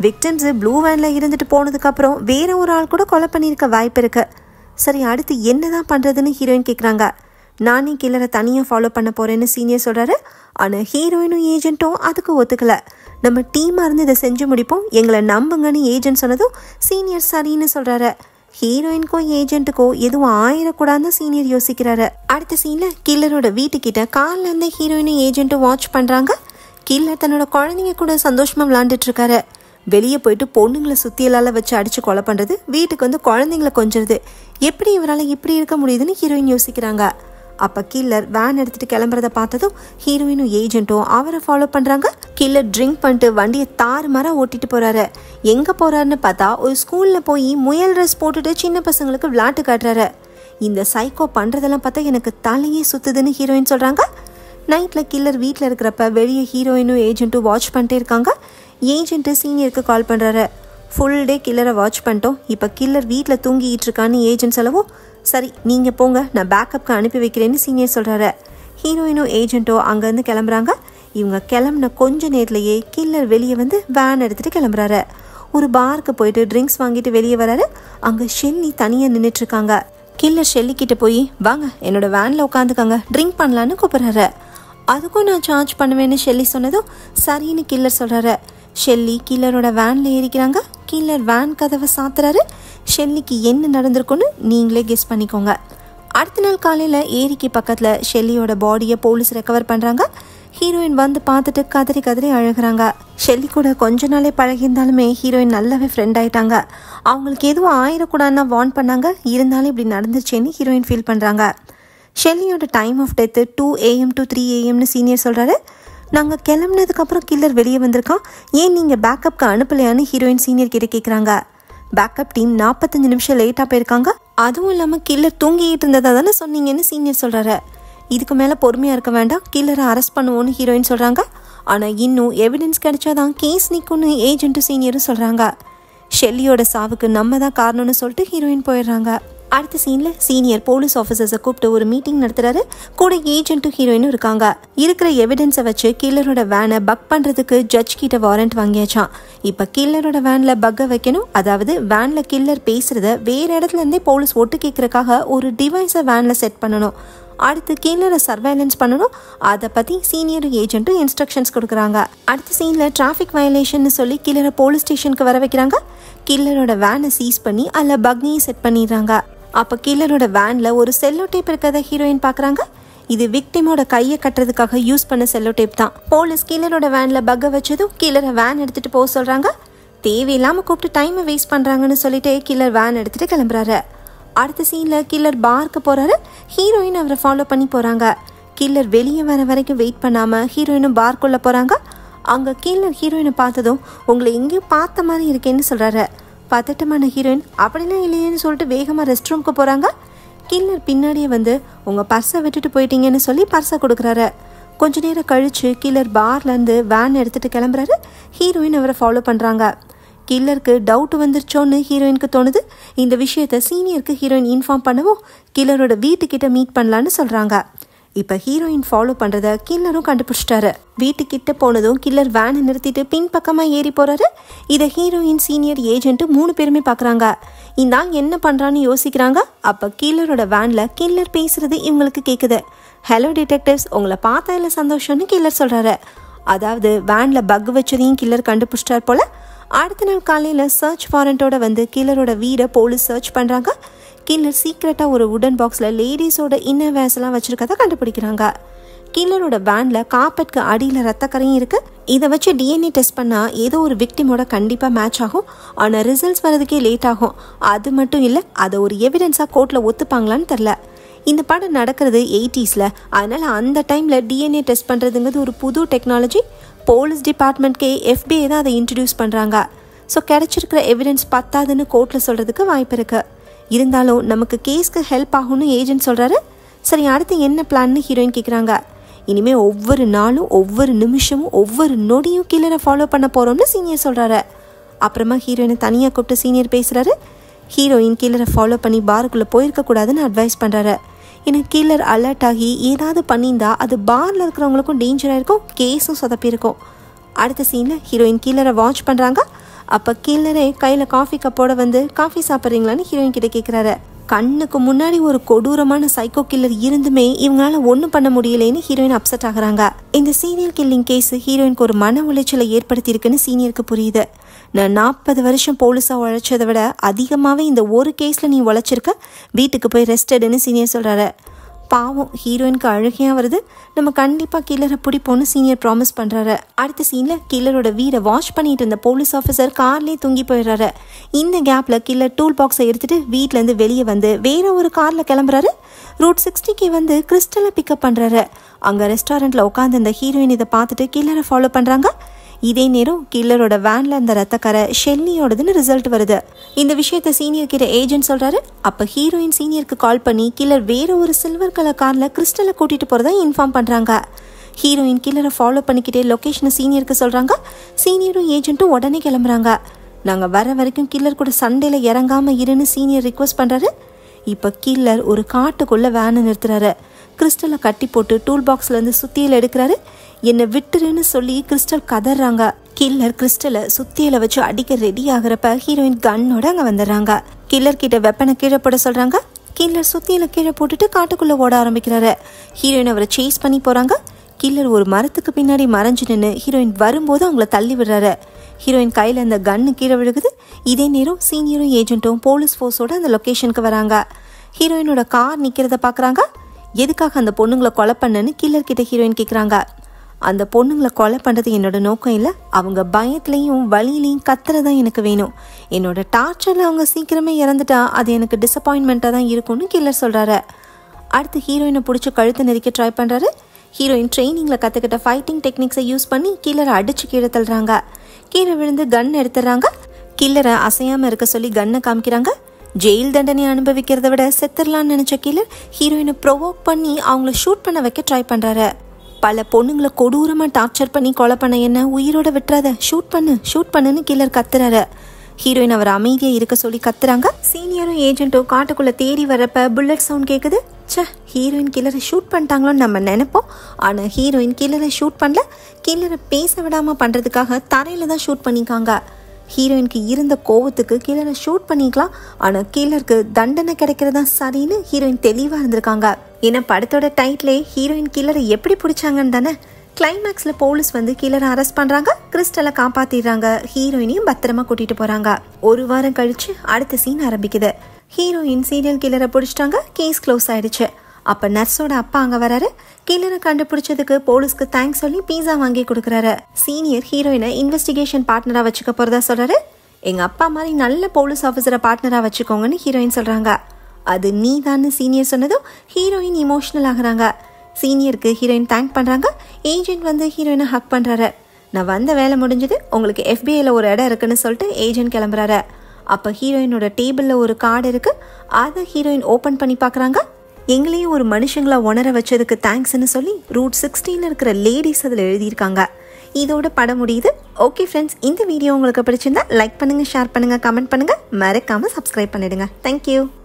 விக்டிம்ஸ் ப்ளூ வேனில் இருந்துட்டு போனதுக்கப்புறம் வேற ஒரு ஆள் கூட கொலை பண்ணியிருக்க வாய்ப்பு இருக்கு சரி அடுத்து என்னதான் பண்ணுறதுன்னு ஹீரோயின் கேட்குறாங்க நானே கில்லரை தனியாக ஃபாலோ பண்ண போகிறேன்னு சீனியர் சொல்கிறாரு ஆனால் ஹீரோயினும் ஏஜென்ட்டும் அதுக்கு ஒத்துக்கல நம்ம டீமாக இருந்து இதை செஞ்சு முடிப்போம் எங்களை நம்புங்கன்னு ஏஜென்ட் சொன்னதும் சீனியர் சரின்னு சொல்கிறாரு ஹீரோயினுக்கோ ஏஜென்ட்டுக்கோ எதுவும் ஆயிடக்கூடாதுன்னு சீனியர் யோசிக்கிறாரு அடுத்த சீனில் கில்லரோட வீட்டுக்கிட்ட காலில் இருந்து ஹீரோயினும் ஏஜென்ட்டும் வாட்ச் பண்ணுறாங்க கில்லர் தன்னோட குழந்தைங்க கூட சந்தோஷமாக விளாண்டுட்டு இருக்காரு வெளியே போயிட்டு பொண்ணுங்களை சுத்தியலால வச்சு அடிச்சு கொலை பண்ணுறது வீட்டுக்கு வந்து குழந்தைங்களை கொஞ்சிருது எப்படி இவரால் இப்படி இருக்க முடியுதுன்னு ஹீரோயின் யோசிக்கிறாங்க அப்போ கில்லர் வேன் எடுத்துட்டு கிளம்புறத பார்த்ததும் ஹீரோயினும் ஏஜென்ட்டும் அவரை ஃபாலோ பண்ணுறாங்க கில்லர் ட்ரிங்க் பண்ணிட்டு வண்டியை தாறுமாறாக ஓட்டிட்டு போறாரு எங்கே போறாருன்னு பார்த்தா ஒரு ஸ்கூலில் போய் முயல் ட்ரெஸ் போட்டுட்டு சின்ன பசங்களுக்கு விளையாட்டு காட்டுறாரு இந்த சைக்கோ பண்ணுறதெல்லாம் பார்த்தா எனக்கு தலையே சுத்துதுன்னு ஹீரோயின் சொல்கிறாங்க நைட்டில் கில்லர் வீட்டில் இருக்கிறப்ப வெளியே ஹீரோயினும் ஏஜென்ட்டும் வாட்ச் பண்ணிட்டே இருக்காங்க ஏஜென்ட்டு சீனியருக்கு கால் பண்ணுறாரு ஃபுல் டே கில்லரை வாட்ச் பண்ணிட்டோம் இப்போ கில்லர் வீட்டில் தூங்கிட்டு இருக்கான்னு ஏஜென்ட் சொல்லவும் சரி நீங்கள் போங்க நான் பேக்கப்க்கு அனுப்பி வைக்கிறேன்னு சீனியர் சொல்கிறாரு ஹீரோயினும் ஏஜென்ட்டோ அங்கேருந்து கிளம்புறாங்க இவங்க கிளம்புன கொஞ்ச நேரத்துலையே கில்லர் வெளியே வந்து வேன் எடுத்துகிட்டு கிளம்புறாரு ஒரு பாருக்கு போயிட்டு ட்ரிங்க்ஸ் வாங்கிட்டு வெளியே வராரு அங்கே ஷெல்லி தனியாக நின்றுட்டு இருக்காங்க கில்லர் ஷெல்லி கிட்ட போய் வாங்க என்னோட வேனில் உட்காந்துக்கங்க ட்ரிங்க் பண்ணலான்னு கூப்பிட்றாரு அதுக்கும் நான் சார்ஜ் பண்ணுவேன்னு ஷெல்லி சொன்னதும் சரின்னு கில்லர் சொல்கிறாரு ஷெல்லி கில்லரோட வேனில் ஏறிக்கிறாங்க கில்லர் வேன் கதவை சாத்துறாரு ஷெல்லிக்கு என்ன நடந்திருக்குன்னு நீங்களே கெஸ் பண்ணிக்கோங்க அடுத்த நாள் காலையில் ஏரிக்கு பக்கத்தில் ஷெல்லியோட பாடியை போலீஸ் ரெக்கவர் பண்ணுறாங்க ஹீரோயின் வந்து பார்த்துட்டு கதறி கதறி அழுகிறாங்க ஷெல்லி கூட கொஞ்ச நாளே பழகியிருந்தாலுமே ஹீரோயின் நல்லாவே ஃப்ரெண்ட் ஆயிட்டாங்க அவங்களுக்கு எதுவும் ஆயிடக்கூடாதுன்னு வார்ன் பண்ணாங்க இருந்தாலும் இப்படி நடந்துச்சேன்னு ஹீரோயின் ஃபீல் பண்ணுறாங்க ஷெல்லியோட time of death two AM to three ஏஎம்னு சீனியர் சொல்கிறாரு நாங்கள் கிளம்புனதுக்கப்புறம் கில்லர் வெளியே வந்திருக்கான் ஏன் நீங்கள் பேக்கப்க்கு அனுப்பலையான்னு ஹீரோயின் சீனியர் கிட்ட கேட்குறாங்க பேக்கப் டீம் நாற்பத்தஞ்சு நிமிஷம் லேட்டாக போயிருக்காங்க அதுவும் இல்லாமல் கில்லர் தூங்கிட்டு இருந்ததா தானே சொன்னீங்கன்னு சீனியர் சொல்கிறாரு இதுக்கு மேலே பொறுமையாக இருக்க வேண்டாம் கில்லரை அரெஸ்ட் பண்ணுவோன்னு ஹீரோயின் சொல்கிறாங்க ஆனால் இன்னும் எவிடன்ஸ் கிடைச்சாதான் கேஸ் நிற்கும்னு ஏஜென்ட்டும் சீனியரும் சொல்கிறாங்க ஷெல்லியோட சாவுக்கு நம்ம தான் காரணம்னு சொல்லிட்டு ஹீரோயின் போயிடுறாங்க அடுத்த சீனில் சீனியர் போலீஸ் ஆஃபீஸர்ஸை கூப்பிட்டு ஒரு மீட்டிங் நடத்துறாரு கூட ஏஜென்ட்டும் ஹீரோயினும் இருக்காங்க இருக்கிற எவிடன்ஸை வச்சு கில்லரோட வேனை பக் பண்ணுறதுக்கு ஜட்ஜ் கிட்ட வாரண்ட் வாங்கியாச்சான் இப்போ கில்லரோட வேனில் பக்கை வைக்கணும் அதாவது வேனில் கில்லர் பேசுகிறத வேறு இடத்துல இருந்தே போலீஸ் ஒட்டு கேட்கறக்காக ஒரு டிவைஸை வேனில் செட் பண்ணணும் அடுத்து கில்லரை சர்வைலன்ஸ் பண்ணணும் அதை பற்றி சீனியரும் ஏஜென்ட்டும் இன்ஸ்ட்ரக்ஷன்ஸ் கொடுக்குறாங்க அடுத்த சீனில் டிராஃபிக் வயலேஷன் சொல்லி கில்லரை போலீஸ் ஸ்டேஷனுக்கு வர வைக்கிறாங்க கில்லரோட வேனை சீஸ் பண்ணி அதில் பக்னியை செட் பண்ணிடுறாங்க அப்போ கில்லரோட வேனில் ஒரு செல்லோ டேப் இருக்கிறத ஹீரோயின் பார்க்குறாங்க இது விக்டிமோட கையை கட்டுறதுக்காக யூஸ் பண்ண செல்லோ டேப் தான் போலீஸ் கில்லரோட வேனில் பக்கை வச்சதும் கில்லரை வேன் எடுத்துகிட்டு போக சொல்கிறாங்க தேவையில்லாமல் கூப்பிட்டு டைமை வேஸ்ட் பண்ணுறாங்கன்னு சொல்லிட்டு கில்லர் வேன் எடுத்துகிட்டு கிளம்புறாரு அடுத்த சீனில் கில்லர் பார்க்கு போகிறாரு ஹீரோயின் அவரை ஃபாலோ பண்ணி போகிறாங்க கில்லர் வெளியே வர வரைக்கும் வெயிட் பண்ணாமல் ஹீரோயினும் பார்க்குள்ளே போகிறாங்க அங்கே கில்லர் ஹீரோயினை பார்த்ததும் உங்களை எங்கேயும் பார்த்த மாதிரி இருக்கேன்னு சொல்கிறாரு பதட்டமான ஹீரோயின் அப்படிலாம் இல்லையேன்னு சொல்லிட்டு வேகமாக ரெஸ்ட் ரூமுக்கு போகிறாங்க கில்லர் பின்னாடியே வந்து உங்கள் பர்ஸை விட்டுட்டு போயிட்டீங்கன்னு சொல்லி பர்ஸை கொடுக்குறாரு கொஞ்ச நேரம் கழிச்சு கில்லர் பார்லேருந்து வேன் எடுத்துகிட்டு கிளம்புறாரு ஹீரோயின் அவரை ஃபாலோ பண்ணுறாங்க கில்லருக்கு டவுட் வந்துருச்சோன்னு ஹீரோயினுக்கு தோணுது இந்த விஷயத்த சீனியருக்கு ஹீரோயின் இன்ஃபார்ம் பண்ணவும் கில்லரோட வீட்டுக்கிட்ட மீட் பண்ணலான்னு சொல்கிறாங்க இப்போ ஹீரோயின் ஃபாலோ பண்ணுறத கில்லரும் கண்டுபிடிச்சிட்டாரு வீட்டுக்கிட்ட போனதும் கில்லர் வேனை நிறுத்திட்டு பின்பக்கமாக ஏறி போகிறாரு இதை ஹீரோயின் சீனியர் ஏஜென்ட்டு மூணு பேருமே பார்க்குறாங்க இந்த ஆள் என்ன பண்ணுறான்னு யோசிக்கிறாங்க அப்போ கில்லரோட வேனில் கில்லர் பேசுறது இவங்களுக்கு கேட்குது ஹலோ டிடெக்டிவ்ஸ் உங்களை பார்த்ததில் சந்தோஷம்னு கில்லர் சொல்கிறாரு அதாவது வேனில் பக் வச்சதையும் கில்லர் கண்டுபிடிச்சிட்டார் போல அடுத்த நாள் காலையில் சர்ச் வாரண்ட்டோட வந்து கில்லரோட வீடை போலீஸ் சர்ச் பண்ணுறாங்க கில்லர் சீக்ரெட்டாக ஒரு உடன் பாக்ஸில் லேடிஸோட இன்னர் வேர்ஸ்லாம் வச்சுருக்கதை கண்டுபிடிக்கிறாங்க கில்லரோட வேனில் காப்பெட்க்கு அடியில் ரத்தக்கரையும் இருக்குது இதை வச்சு டிஎன்ஏ டெஸ்ட் பண்ணால் ஏதோ ஒரு விக்டிமோட கண்டிப்பாக மேட்ச் ஆகும் ஆனால் ரிசல்ட்ஸ் வரதுக்கே லேட் ஆகும் அது மட்டும் இல்லை அதை ஒரு எவிடன்ஸாக கோர்ட்டில் ஒத்துப்பாங்களான்னு தெரில இந்த படம் நடக்கிறது எயிட்டிஸில் அதனால் அந்த டைமில் டிஎன்ஏ டெஸ்ட் பண்ணுறதுங்கிறது ஒரு புது டெக்னாலஜி போலீஸ் டிபார்ட்மெண்ட்கே எஃபிஐ தான் அதை இன்ட்ரடியூஸ் பண்ணுறாங்க ஸோ கிடச்சிருக்கிற எவிடன்ஸ் பத்தாதுன்னு கோர்ட்டில் சொல்கிறதுக்கு வாய்ப்பு இருக்குது இருந்தாலும் நமக்கு கேஸ்க்கு ஹெல்ப் ஆகும்னு ஏஜென்ட் சொல்கிறாரு சரி அடுத்து என்ன பிளான்னு ஹீரோயின் கேட்குறாங்க இனிமேல் ஒவ்வொரு நாளும் ஒவ்வொரு நிமிஷமும் ஒவ்வொரு நொடியும் கில்லரை ஃபாலோ பண்ண போகிறோம்னு சீனியர் சொல்கிறாரு அப்புறமா ஹீரோயினை தனியாக கூப்பிட்டு சீனியர் பேசுகிறாரு ஹீரோயின் கில்லரை ஃபாலோ பண்ணி பாருக்குள்ளே போயிருக்கக்கூடாதுன்னு அட்வைஸ் பண்ணுறாரு ஏன்னா கில்லர் அலர்ட் ஆகி ஏதாவது பண்ணியிருந்தா அது பாரில் இருக்கிறவங்களுக்கும் டேஞ்சராக இருக்கும் கேஸும் சொதப்பியிருக்கும் அடுத்த சீனில் ஹீரோயின் கில்லரை வாட்ச் பண்ணுறாங்க அப்போ கில்லரே கையில் காஃபி கப்போட வந்து காஃபி சாப்பிட்றீங்களான்னு ஹீரோயின் கிட்ட கேட்குறாரு கண்ணுக்கு முன்னாடி ஒரு கொடூரமான சைக்கோ கில்லர் இருந்துமே இவங்களால ஒன்றும் பண்ண முடியலைன்னு ஹீரோயின் அப்செட் ஆகுறாங்க இந்த சீரியல் கில்லிங் கேஸ் ஹீரோயினுக்கு ஒரு மன உளைச்சலை ஏற்படுத்தியிருக்குன்னு சீனியருக்கு புரியுது நான் நாற்பது வருஷம் போலீஸாக உழைச்சதை விட அதிகமாகவே இந்த ஒரு கேஸில் நீ உழைச்சிருக்க வீட்டுக்கு போய் ரெஸ்ட் எடுன்னு சீனியர் சொல்கிறாரு பாவம் ஹீரோயினுக்கு அழுகையாக வருது நம்ம கண்டிப்பாக கில்லரை பிடிப்போம்னு சீனியர் ப்ராமிஸ் பண்ணுறாரு அடுத்த சீனில் கில்லரோட வீடை வாஷ் பண்ணிட்டு இருந்த போலீஸ் ஆஃபீஸர் கார்லேயே தூங்கி போயிடுறாரு இந்த கேப்பில் கில்லர் டூல் பாக்ஸை எடுத்துட்டு வீட்டிலேருந்து வெளியே வந்து வேற ஒரு காரில் கிளம்புறாரு ரூட் சிக்ஸ்டிக்கு வந்து கிறிஸ்டலை பிக்கப் பண்ணுறாரு அங்கே ரெஸ்டாரண்ட்டில் உட்காந்து இந்த ஹீரோயின் இதை பார்த்துட்டு கில்லரை ஃபாலோ பண்ணுறாங்க இதே நேரம் கில்லரோட வேன்ல அந்த ரத்தக்கரை ஷெல்லியோடதுன்னு ரிசல்ட் வருது இந்த விஷயத்த சீனியர் கிட்ட ஏஜென்ட் சொல்றாரு அப்ப ஹீரோயின் சீனியருக்கு கால் பண்ணி கில்லர் வேற ஒரு சில்வர் கலர் கார்ல கிறிஸ்டலை கூட்டிட்டு போறதா இன்ஃபார்ம் பண்றாங்க ஹீரோயின் கில்லரை ஃபாலோ பண்ணிக்கிட்டே லொக்கேஷனை சீனியருக்கு சொல்றாங்க சீனியரும் ஏஜென்ட்டும் உடனே கிளம்புறாங்க நாங்க வர வரைக்கும் கில்லர் கூட சண்டையில இறங்காம இருன்னு சீனியர் ரிக்வஸ்ட் பண்றாரு இப்போ கில்லர் ஒரு காட்டுக்குள்ள வேனை நிறுத்துறாரு கிறிஸ்டலை கட்டி போட்டு டூல் பாக்ஸ்ல இருந்து சுத்தியல் எடுக்கிறாரு என்னை விட்டுருன்னு சொல்லி கிறிஸ்டல் கதறாங்க கில்லர் கிறிஸ்டலை சுத்தியலை வச்சு அடிக்க ரெடி ஆகுறப்ப ஹீரோயின் கன்னோட அங்க வந்துடுறாங்க கில்லர் கிட்ட வெப்பனை கீழே போட சொல்றாங்க கில்லர் சுத்தியலை கீழே போட்டுட்டு காட்டுக்குள்ள ஓட ஆரம்பிக்கிறாரு ஹீரோயின் அவரை சேஸ் பண்ணி போறாங்க கில்லர் ஒரு மரத்துக்கு பின்னாடி மறைஞ்சு நின்று ஹீரோயின் வரும்போது அவங்கள தள்ளி விடுறாரு ஹீரோயின் கையில் அந்த கன்னு கீழே விழுகுது இதே நேரம் சீனியரும் ஏஜென்ட்டும் போலீஸ் ஃபோர்ஸோட அந்த லொக்கேஷனுக்கு வராங்க ஹீரோயினோட கார் நிற்கிறத பார்க்குறாங்க எதுக்காக அந்த பொண்ணுங்களை கொலை பண்ணன்னு கில்லர் கிட்ட ஹீரோயின் கேட்குறாங்க அந்த பொண்ணுங்களை கொலை பண்ணுறது என்னோட நோக்கம் இல்லை அவங்க பயத்துலையும் வலியிலையும் கத்துறதான் எனக்கு வேணும் என்னோட டார்ச்சரில் அவங்க சீக்கிரமே இறந்துட்டா அது எனக்கு டிசப்பாயின்மெண்ட்டாக தான் இருக்கும்னு கில்லர் சொல்கிறாரு அடுத்து ஹீரோயினை பிடிச்சி கழுத்தை நெரிக்க ட்ரை பண்ணுறாரு ஹீரோயின் ட்ரைனிங்கில் கற்றுக்கிட்ட ஃபைட்டிங் டெக்னிக்ஸை யூஸ் பண்ணி கில்லரை அடிச்சு கீழே தள்ளுறாங்க கீழே விழுந்து கன் எடுத்துடுறாங்க கில்லரை அசையாமல் இருக்க சொல்லி கன்னை காமிக்கிறாங்க ஜெயில் தண்டனை அனுபவிக்கிறத விட செத்துடலான்னு நினச்ச கில்லர் ஹீரோயினை ப்ரொவோக் பண்ணி அவங்கள ஷூட் பண்ண வைக்க ட்ரை பண்ணுறாரு பல பொண்ணுங்களை கொடூரமாக டார்ச்சர் பண்ணி கொலை பண்ண என்ன உயிரோட விட்டுறாத ஷூட் பண்ணு ஷூட் பண்ணுன்னு கில்லர் கத்துறாரு ஹீரோயின் அவர் அமைதியாக இருக்க சொல்லி கத்துறாங்க சீனியரும் ஏஜென்ட்டும் காட்டுக்குள்ள தேடி வரப்ப புல்லட் சவுண்ட் கேட்குது ச்சே ஹீரோயின் கில்லரை ஷூட் பண்ணிட்டாங்களோன்னு நம்ம நினைப்போம் ஆனால் ஹீரோயின் கில்லரை ஷூட் பண்ணல கில்லரை பேச விடாமல் பண்ணுறதுக்காக தரையில் தான் ஷூட் பண்ணிக்காங்க ஹீரோயினுக்கு இருந்த கோவத்துக்கு கில்லரை ஷூட் பண்ணிக்கலாம் ஆனால் கில்லருக்கு தண்டனை கிடைக்கிறதா சரின்னு ஹீரோயின் தெளிவாக இருந்திருக்காங்க ஏன்னா படத்தோட டைட்டிலே ஹீரோயின் கில்லரை எப்படி பிடிச்சாங்கன்னு தானே கிளைமேக்ஸில் போலீஸ் வந்து கில்லரை அரெஸ்ட் பண்ணுறாங்க கிறிஸ்டலை காப்பாற்றிடுறாங்க ஹீரோயினையும் பத்திரமா கூட்டிகிட்டு போகிறாங்க ஒரு வாரம் கழிச்சு அடுத்த சீன் ஆரம்பிக்குது ஹீரோயின் சீரியல் கில்லரை பிடிச்சிட்டாங்க கேஸ் க்ளோஸ் ஆயிடுச்சு அப்போ நர்ஸோட அப்பா அங்கே வராரு கில்லரை கண்டுபிடிச்சதுக்கு போலீஸ்க்கு தேங்க்ஸ் சொல்லி பீஸா வாங்கி கொடுக்குறாரு சீனியர் ஹீரோயினை இன்வெஸ்டிகேஷன் பார்ட்னராக வச்சுக்க போகிறதா சொல்கிறாரு எங்கள் அப்பா மாதிரி நல்ல போலீஸ் ஆஃபீஸரை பார்ட்னராக வச்சுக்கோங்கன்னு ஹீரோயின் சொல்கிறாங்க அது நீ தான் சீனியர் சொன்னதும் ஹீரோயின் இமோஷனல் ஆகுறாங்க சீனியருக்கு ஹீரோயின் தேங்க் பண்ணுறாங்க ஏஜென்ட் வந்து ஹீரோயினை ஹக் பண்ணுறாரு நான் வந்த வேலை முடிஞ்சது உங்களுக்கு எஃபிஐயில் ஒரு இடம் இருக்குன்னு சொல்லிட்டு ஏஜென்ட் கிளம்புறாரு அப்போ ஹீரோயினோட டேபிளில் ஒரு கார்டு இருக்குது அதை ஹீரோயின் ஓப்பன் பண்ணி பார்க்குறாங்க எங்களையும் ஒரு மனுஷங்களா உணர வச்சதுக்கு தேங்க்ஸ்னு சொல்லி ரூட் சிக்ஸ்டீனில் இருக்கிற லேடிஸ் அதில் எழுதியிருக்காங்க இதோட படம் முடியுது ஓகே ஃப்ரெண்ட்ஸ் இந்த வீடியோ உங்களுக்கு பிடிச்சிருந்தா லைக் பண்ணுங்கள் ஷேர் பண்ணுங்கள் கமெண்ட் பண்ணுங்கள் மறக்காமல் சப்ஸ்கிரைப் பண்ணிடுங்க தேங்க்யூ